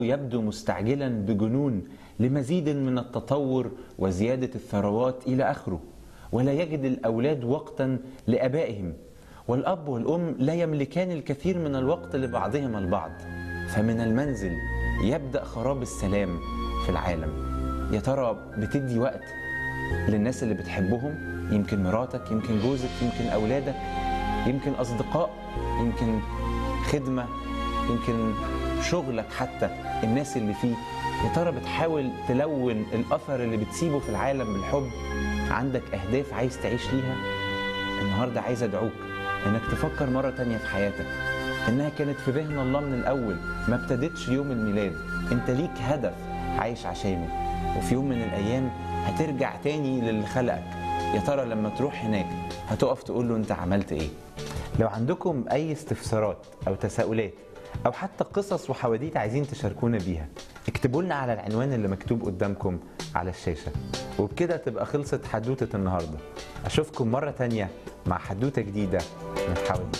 يبدو مستعجلا بجنون لمزيد من التطور وزيادة الثروات إلى آخره ولا يجد الأولاد وقتا لأبائهم والأب والأم لا يملكان الكثير من الوقت لبعضهما البعض فمن المنزل يبدأ خراب السلام في العالم يا ترى بتدي وقت للناس اللي بتحبهم يمكن مراتك يمكن جوزك يمكن أولادك يمكن أصدقاء يمكن خدمة يمكن شغلك حتى الناس اللي فيه يا ترى بتحاول تلون الأثر اللي بتسيبه في العالم بالحب عندك أهداف عايز تعيش ليها النهاردة عايز أدعوك إنك تفكر مرة تانية في حياتك إنها كانت في ذهن الله من الأول ما ابتدتش يوم الميلاد أنت ليك هدف عايش عشانه وفي يوم من الأيام هترجع تاني للي خلقك يا ترى لما تروح هناك هتقف تقول له أنت عملت إيه لو عندكم أي استفسارات أو تساؤلات أو حتى قصص وحواديت عايزين تشاركونا بيها اكتبوا لنا على العنوان اللي مكتوب قدامكم على الشاشة وبكده تبقى خلصت حدوتة النهاردة أشوفكم مرة تانية مع حدوتة جديدة من حواديت